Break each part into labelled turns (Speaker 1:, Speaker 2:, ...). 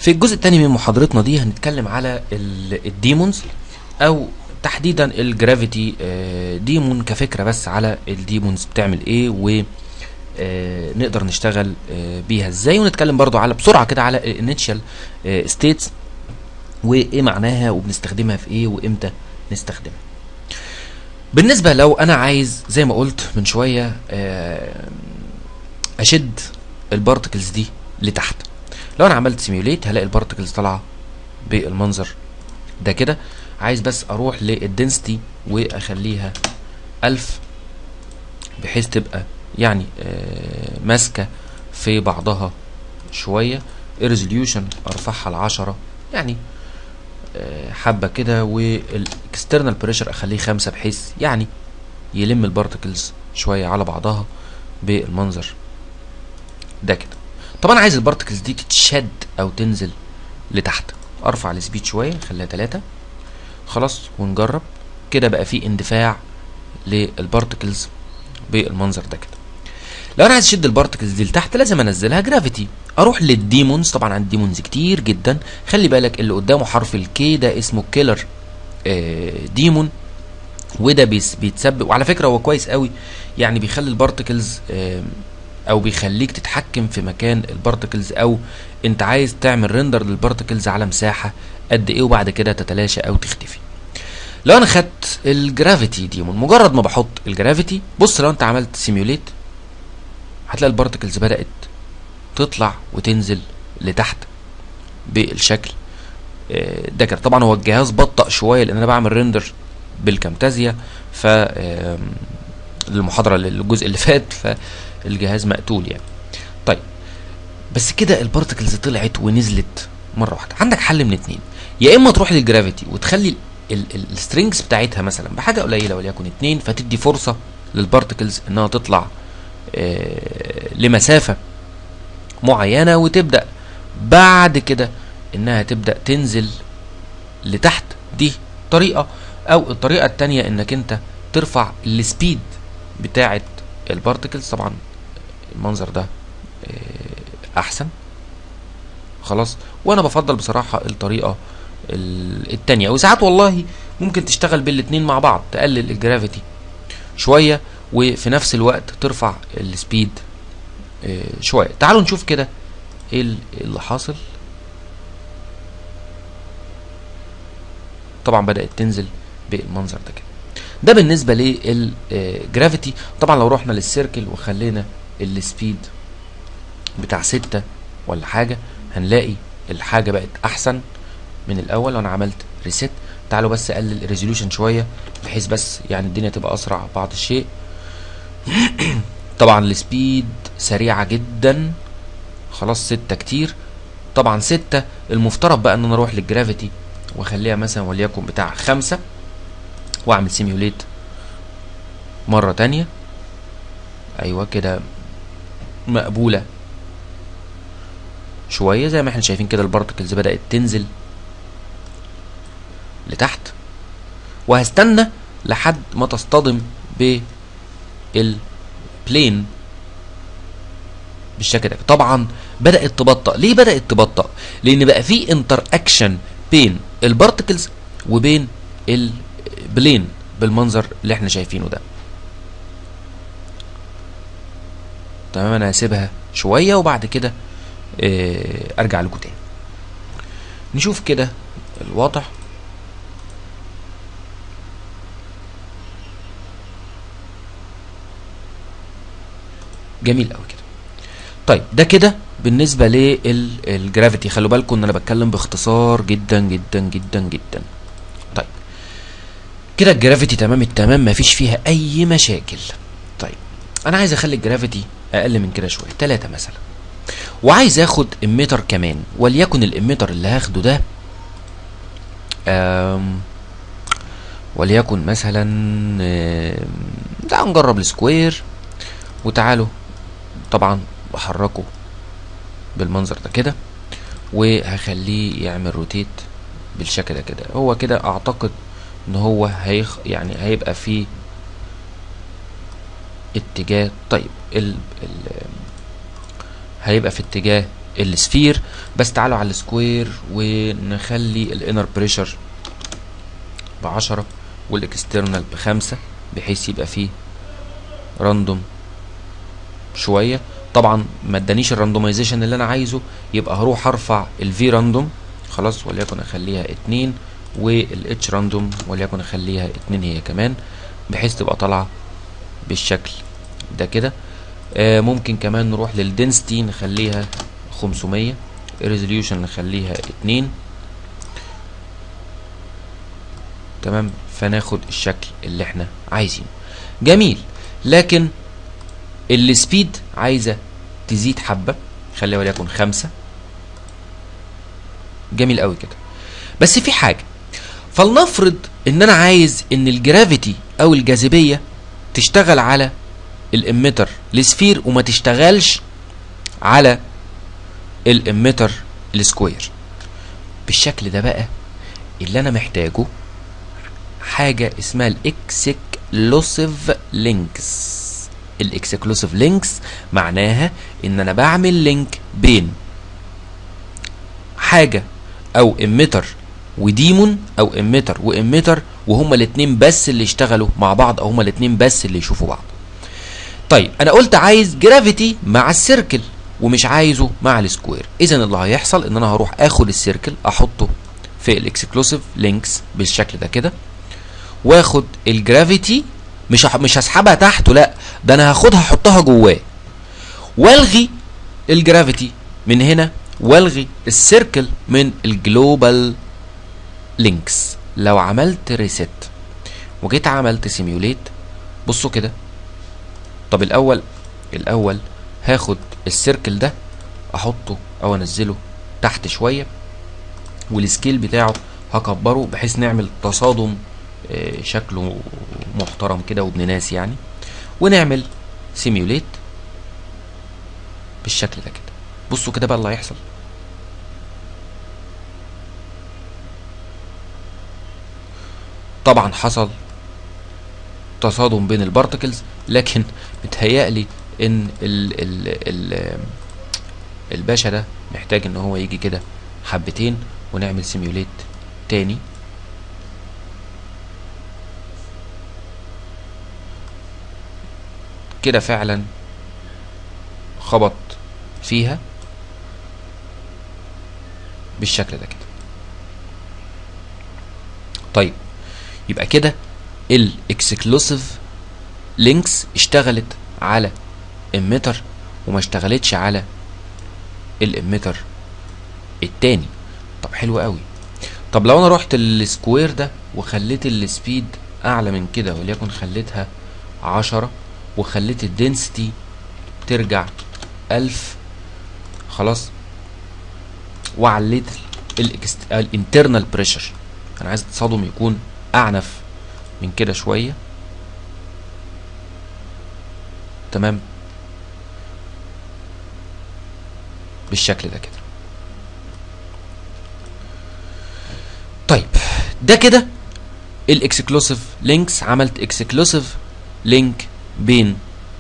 Speaker 1: في الجزء الثاني من محاضرتنا دي هنتكلم على ال- الديمونز او تحديدا الجرافيتي آه، ديمون كفكره بس على الديمونز بتعمل ايه و آه، نقدر نشتغل آه، بيها ازاي ونتكلم برضو على بسرعه كده على الانيشال ستيتس وايه معناها وبنستخدمها في ايه وامتى نستخدمها بالنسبه لو انا عايز زي ما قلت من شويه آه، اشد البارتكلز دي لتحت لو انا عملت سيميوليت هلاقي البارتكلز طالعه بالمنظر ده كده عايز بس اروح للدنسيتي واخليها ألف بحيث تبقى يعني آه، ماسكه في بعضها شويه الريزوليوشن ارفعها لعشرة يعني آه، حبه كده والاكسترنال بريشر اخليه خمسة بحيث يعني يلم البارتكلز شويه على بعضها بالمنظر ده كده طب انا عايز البارتكلز دي تتشد او تنزل لتحت ارفع السبيد شويه خليها 3 خلاص ونجرب كده بقى في اندفاع للبارتكلز بالمنظر ده كده لو انا عايز اشد البارتكلز دي لتحت لازم انزلها جرافيتي اروح للديمونز طبعا عندي ديمونز كتير جدا خلي بالك اللي قدامه حرف الكي ده اسمه كيلر ديمون وده بيس- بيتسبب وعلى فكره هو كويس قوي يعني بيخلي البارتكلز او بيخليك تتحكم في مكان البارتكلز او انت عايز تعمل ريندر للبارتكلز على مساحه قد ايه وبعد كده تتلاشى او تختفي لو انا خدت الجرافيتي دي من مجرد ما بحط الجرافيتي بص لو انت عملت سيميوليت هتلاقي البارتكلز بدات تطلع وتنزل لتحت بالشكل آه، ده كده طبعا هو الجهاز بطأ شويه لان انا بعمل ريندر بالكامتازيا ف آم، المحاضره للجزء اللي فات فالجهاز مقتول يعني طيب بس كده البارتكلز طلعت ونزلت مره واحده عندك حل من اتنين يا اما تروح للجرافيتي وتخلي السترينجز بتاعتها مثلا بحاجه قليله وليكن اتنين فتدي فرصه للبارتكلز انها تطلع آه، لمسافه معينه وتبدا بعد كده انها تبدا تنزل لتحت دي طريقه او الطريقه التانية انك انت ترفع السبيد بتاعه البارتكلز طبعا المنظر ده آه، احسن خلاص وانا بفضل بصراحه الطريقه ال- التانية وساعات والله ممكن تشتغل بالاتنين مع بعض تقلل الجرافيتي شويه وفي نفس الوقت ترفع السبيد آه، شويه تعالوا نشوف كده ايه ال- اللي حاصل طبعا بدات تنزل بالمنظر ده كده ده بالنسبه للجرافيتي طبعا لو رحنا للسيركل وخلينا السبيد بتاع ستة ولا حاجة هنلاقي الحاجة بقت أحسن من الأول لو أنا عملت ريست تعالوا بس أقلل الريزوليوشن شوية بحيث بس يعني الدنيا تبقى أسرع بعض الشيء طبعا السبيد سريعة جدا خلاص ستة كتير طبعا ستة المفترض بقى ان انا اروح للجرافيتي واخليها مثلا وليكن بتاع خمسة واعمل سيميوليت مرة تانية ايوه كده مقبولة شوية زي ما احنا شايفين كده البارتكلز بدأت تنزل لتحت وهستنى لحد ما تصطدم بالبلين بالشكل ده طبعا بدأت تبطأ ليه بدأت تبطأ لأن بقى في انتر اكشن بين البارتكلز وبين البلين بالمنظر اللي احنا شايفينه ده تمام انا هسيبها شويه وبعد كده آه، ارجع لكم تاني نشوف كده الوضع جميل قوي كده طيب ده كده بالنسبه للجرافيتي خلوا بالكم ان انا بتكلم باختصار جدا جدا جدا جدا طيب كده الجرافيتي تمام التمام مفيش فيها اي مشاكل طيب انا عايز اخلي الجرافيتي اقل من كده شويه 3 مثلا وعايز اخد اميتر كمان وليكن الاميتر اللي هاخده ده آم، وليكن مثلا آم، تعالوا نجرب السكوير وتعالوا طبعا بحركه بالمنظر ده كده وهخليه يعمل روتيت بالشكل ده كده هو كده اعتقد ان هو هيخ يعني هيبقى فيه اتجاه طيب ال ال هيبقى في اتجاه السفير بس تعالوا على السكوير ونخلي الانر بريشر بعشرة والاكسترنال بخمسة بحيث يبقى فيه راندوم شوية طبعا ما ادانيش الراندومايزيشن اللي انا عايزه يبقى هروح ارفع الفي راندوم خلاص وليكن اخليها اتنين والاتش راندوم وليكن اخليها اتنين هي كمان بحيث تبقى طالعة بالشكل ده كده آه ممكن كمان نروح للدنسيتي نخليها 500 الريزوليوشن نخليها اتنين تمام فناخد الشكل اللي احنا عايزينه جميل لكن السبيد عايزه تزيد حبه خليها وليكن خمسة جميل قوي كده بس في حاجه فلنفرض ان انا عايز ان الجرافيتي او الجاذبيه تشتغل على الاميتر السفير وما تشتغلش على الاميتر السكوير بالشكل ده بقى اللي انا محتاجه حاجه اسمها الاكسكلوسيف لينكس الاكسكلوسيف لينكس معناها ان انا بعمل لينك بين حاجه او اميتر وديمون او اميتر واميتر وهما الاثنين بس اللي يشتغلوا مع بعض او هما الاثنين بس اللي يشوفوا بعض طيب انا قلت عايز جرافيتي مع السيركل ومش عايزه مع السكوير اذا اللي هيحصل ان انا هروح اخد السيركل احطه في الاكسكلوسيف لينكس بالشكل ده كده واخد الجرافيتي مش هح- مش هسحبها تحته لا ده انا هاخدها احطها جواه والغي الجرافيتي من هنا والغي السيركل من الجلوبال لينكس لو عملت ريست وجيت عملت سيميوليت بصوا كده طب الاول الاول هاخد السيركل ده احطه او انزله تحت شويه والسكيل بتاعه هكبره بحيث نعمل تصادم آه، شكله محترم كده وابن ناس يعني ونعمل سيميوليت بالشكل ده كده بصوا كده بقى اللي هيحصل طبعا حصل تصادم بين البارتكلز لكن متهيألي ان ال ال ال الباشا ده محتاج ان هو يجي كده حبتين ونعمل سيميوليت تاني كده فعلا خبط فيها بالشكل ده كده طيب يبقى كده الاكسكلوسيف لينكس اشتغلت على اميتر وما اشتغلتش على الاميتر التاني طب حلو قوي طب لو انا رحت السكوير ده وخليت السبيد اعلى من كده وليكن خليتها عشرة وخليت الدنسيتي ترجع ألف خلاص وعليت الانترنال بريشر انا عايز التصادم يكون اعنف من كده شويه تمام بالشكل ده كده طيب ده كده الاكسكلوسيف لينكس عملت اكسكلوسيف لينك بين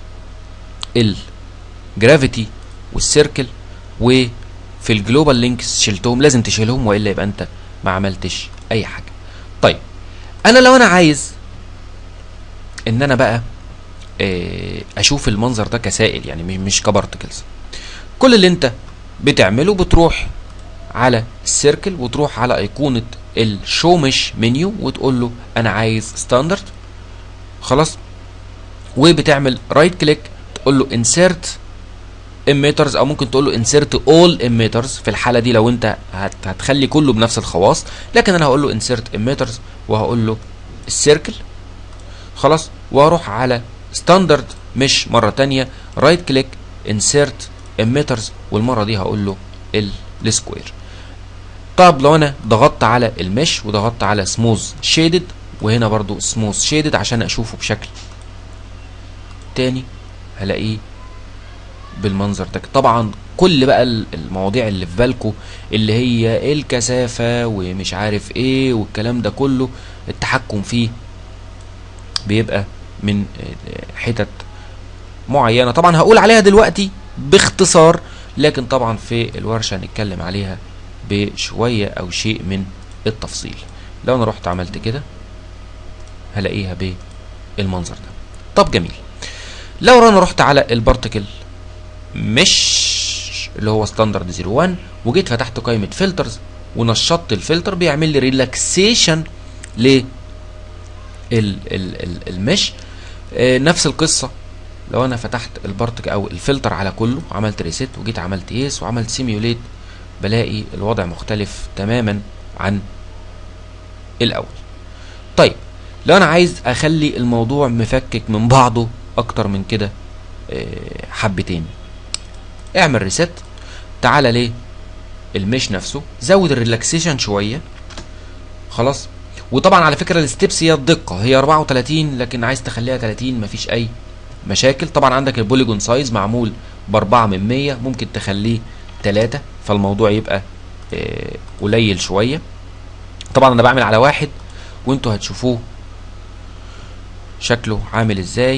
Speaker 1: الجرافيتي والسيركل وفي الجلوبال لينكس شلتهم لازم تشيلهم والا يبقى انت ما عملتش اي حاجه طيب انا لو انا عايز ان انا بقى آه، اشوف المنظر ده كسائل يعني مش- مش كبارتكلز كل اللي انت بتعمله بتروح على السيركل وتروح على ايقونه الشو مش منيو وتقول له انا عايز ستاندرد خلاص وبتعمل رايت كليك تقول له انسيرت emitters او ممكن تقول له insert all emitters في الحاله دي لو انت هت هتخلي كله بنفس الخواص لكن انا هقول له insert emitters وهقول له السيركل خلاص واروح على ستاندرد مش مره تانية رايت كليك insert emitters والمره دي هقول له ال- السكوير طب لو انا ضغطت على المش وضغطت على سموث شيدد وهنا برضو سموث شيدد عشان اشوفه بشكل تاني هلاقيه بالمنظر ده طبعا كل بقى ال- المواضيع اللي في بالكو اللي هي الكثافة ومش عارف ايه والكلام ده كله التحكم فيه بيبقى من آه، حتت معينة طبعا هقول عليها دلوقتي باختصار لكن طبعا في الورشه هنتكلم عليها بشويه او شيء من التفصيل لو انا رحت عملت كده هلاقيها بالمنظر ده طب جميل لو انا رحت على البارتكل مش اللي هو ستاندرد 01 وجيت فتحت قائمه فلترز ونشطت الفلتر بيعمل لي ريلاكسيشن ل ال ال ال المش آه نفس القصه لو انا فتحت البارتك او الفلتر على كله عملت ريست وجيت عملت يس وعملت سيميوليت بلاقي الوضع مختلف تماما عن الاول طيب لو انا عايز اخلي الموضوع مفكك من بعضه اكتر من كده آه حبتين اعمل ريست تعالى ليه المش نفسه زود الريلاكسيشن شويه خلاص وطبعا على فكره الستبس هي الدقه هي 34 لكن عايز تخليها 30 مفيش اي مشاكل طبعا عندك البوليجون سايز معمول ب 4 من 100 ممكن تخليه 3 فالموضوع يبقى آه قليل شويه طبعا انا بعمل على واحد وانتوا هتشوفوه شكله عامل ازاي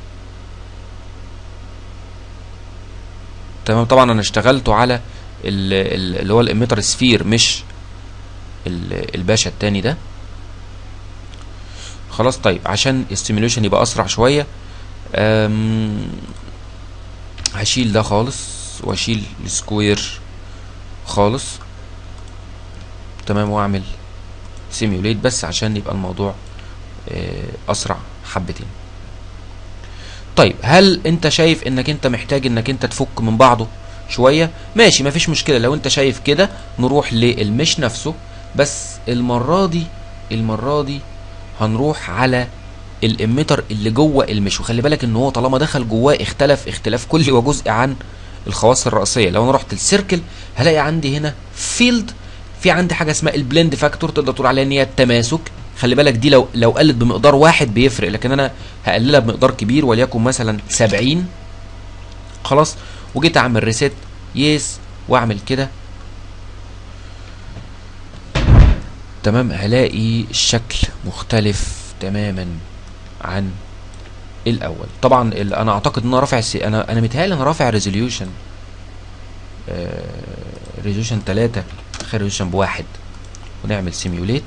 Speaker 1: تمام طبعا انا اشتغلته على اللي هو الاميتر سفير مش الباشا التاني ده خلاص طيب عشان السيميوليشن يبقى اسرع شويه هشيل ده خالص واشيل السكوير خالص تمام واعمل سيميوليت بس عشان يبقى الموضوع اسرع حبتين طيب هل انت شايف انك انت محتاج انك انت تفك من بعضه شويه ماشي مفيش مشكله لو انت شايف كده نروح للمش نفسه بس المره دي المره دي هنروح على الاميتر اللي جوه المش وخلي بالك ان هو طالما دخل جواه اختلف اختلاف كلي وجزء عن الخواص الرئيسيه لو انا رحت السيركل هلاقي عندي هنا فيلد في عندي حاجه اسمها البلند فاكتور تقدر تقول عليها ان هي التماسك خلي بالك دي لو لو قلت بمقدار واحد بيفرق لكن انا هقللها بمقدار كبير وليكن مثلا 70 خلاص وجيت اعمل ريست يس واعمل كده تمام هلاقي الشكل مختلف تماما عن الاول طبعا انا اعتقد ان انا رافع السي... انا انا متهيألي انا رافع ريزوليوشن آه... ريزوليوشن 3 اخر ريزوليوشن بواحد ونعمل سيميوليت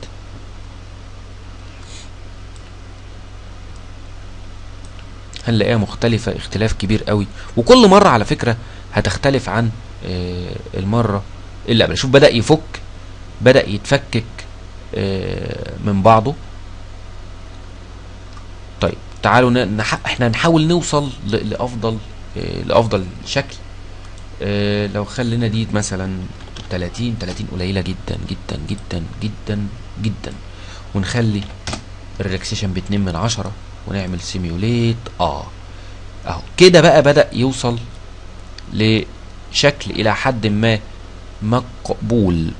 Speaker 1: هنلاقيها مختلفة اختلاف كبير قوي وكل مرة على فكرة هتختلف عن آه المرة اللي قبل شوف بدأ يفك بدأ يتفكك آه من بعضه طيب تعالوا نح... احنا نحاول نوصل ل... لأفضل آه لأفضل شكل لو خلينا دي مثلا 30 30 قليلة جدا جدا جدا جدا جدا ونخلي الريلاكسيشن باتنين من عشرة ونعمل سيميوليت اه اهو كده بقى بدأ يوصل لشكل الى حد ما مقبول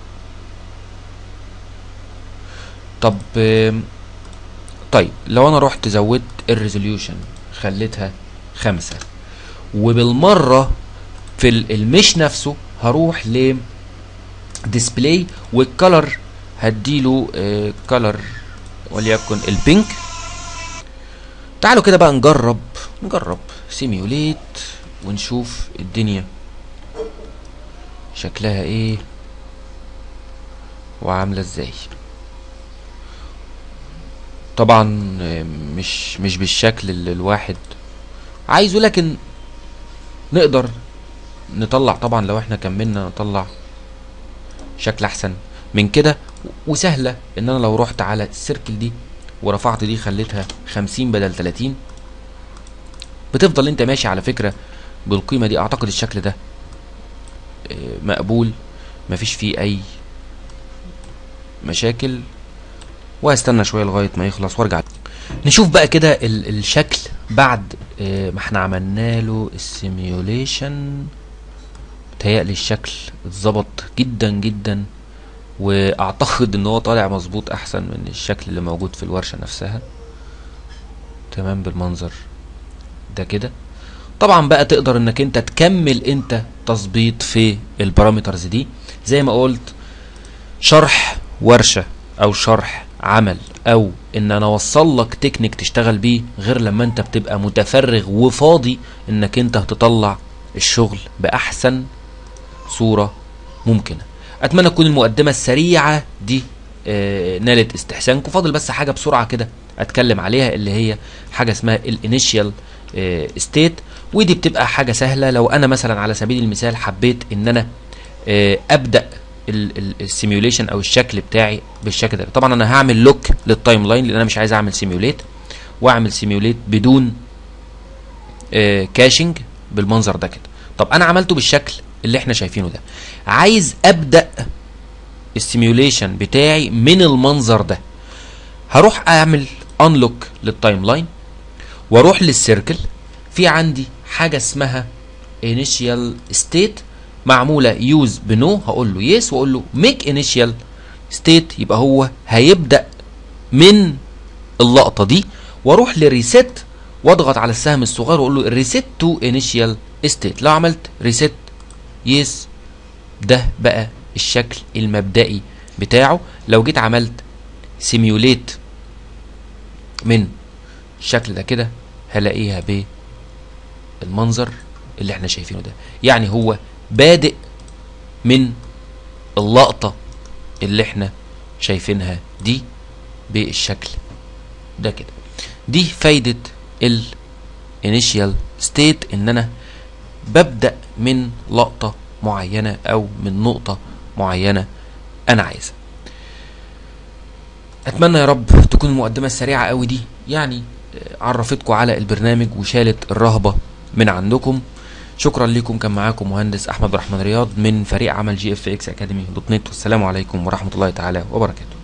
Speaker 1: طب طيب لو انا رحت زودت الريزوليوشن خليتها خمسة وبالمرة في المش نفسه هروح ل ديسبلاي والكلر هديله آه كلر وليكن البينك تعالوا كده بقى نجرب نجرب سيميوليت ونشوف الدنيا شكلها ايه وعامله ازاي طبعا مش مش بالشكل اللي الواحد عايزه لكن نقدر نطلع طبعا لو احنا كملنا نطلع شكل احسن من كده وسهله ان انا لو رحت على السيركل دي ورفعت دي خليتها 50 بدل 30 بتفضل انت ماشي على فكره بالقيمه دي اعتقد الشكل ده مقبول مفيش فيه اي مشاكل وهستنى شويه لغايه ما يخلص وارجع نشوف بقى كده الشكل بعد ما احنا عملنا له السيميوليشن متهيألي الشكل اتظبط جدا جدا واعتقد ان هو طالع مظبوط احسن من الشكل اللي موجود في الورشه نفسها تمام بالمنظر ده كده طبعا بقى تقدر انك انت تكمل انت تظبيط في البارامترز دي زي ما قلت شرح ورشه او شرح عمل او ان انا اوصل لك تكنيك تشتغل بيه غير لما انت بتبقى متفرغ وفاضي انك انت هتطلع الشغل باحسن صوره ممكنه اتمنى تكون المقدمه السريعه دي آه، نالت استحسانكم فاضل بس حاجه بسرعه كده اتكلم عليها اللي هي حاجه اسمها الانيشيال ستيت ودي بتبقى حاجه سهله لو انا مثلا على سبيل المثال حبيت ان انا آه، ابدا السيميوليشن او الشكل بتاعي بالشكل ده طبعا انا هعمل لوك للتايم لاين لان انا مش عايز اعمل سيميوليت واعمل سيميوليت بدون آه، كاشنج بالمنظر ده كده طب انا عملته بالشكل اللي احنا شايفينه ده عايز ابدا السيميوليشن بتاعي من المنظر ده هروح اعمل انلوك للتايم لاين واروح للسيركل في عندي حاجه اسمها initial state معموله يوز بنو هقول له يس واقول له ميك initial state يبقى هو هيبدا من اللقطه دي واروح لريست واضغط على السهم الصغير واقول له ريست تو انيشال ستيت لو عملت ريست يس ده بقى الشكل المبدئي بتاعه لو جيت عملت سيميوليت من الشكل ده كده هلاقيها بالمنظر اللي احنا شايفينه ده يعني هو بادئ من اللقطة اللي احنا شايفينها دي بالشكل ده كده دي فايدة ال initial state ان انا ببدأ من لقطة معينة او من نقطة معينة انا عايزها اتمنى يا رب تكون المقدمة السريعة قوي دي يعني عرفتكم على البرنامج وشالت الرهبة من عندكم شكرا لكم كان معاكم مهندس احمد رحمن رياض من فريق عمل جي اف اكس اكاديمي دوت نت والسلام عليكم ورحمة الله تعالى وبركاته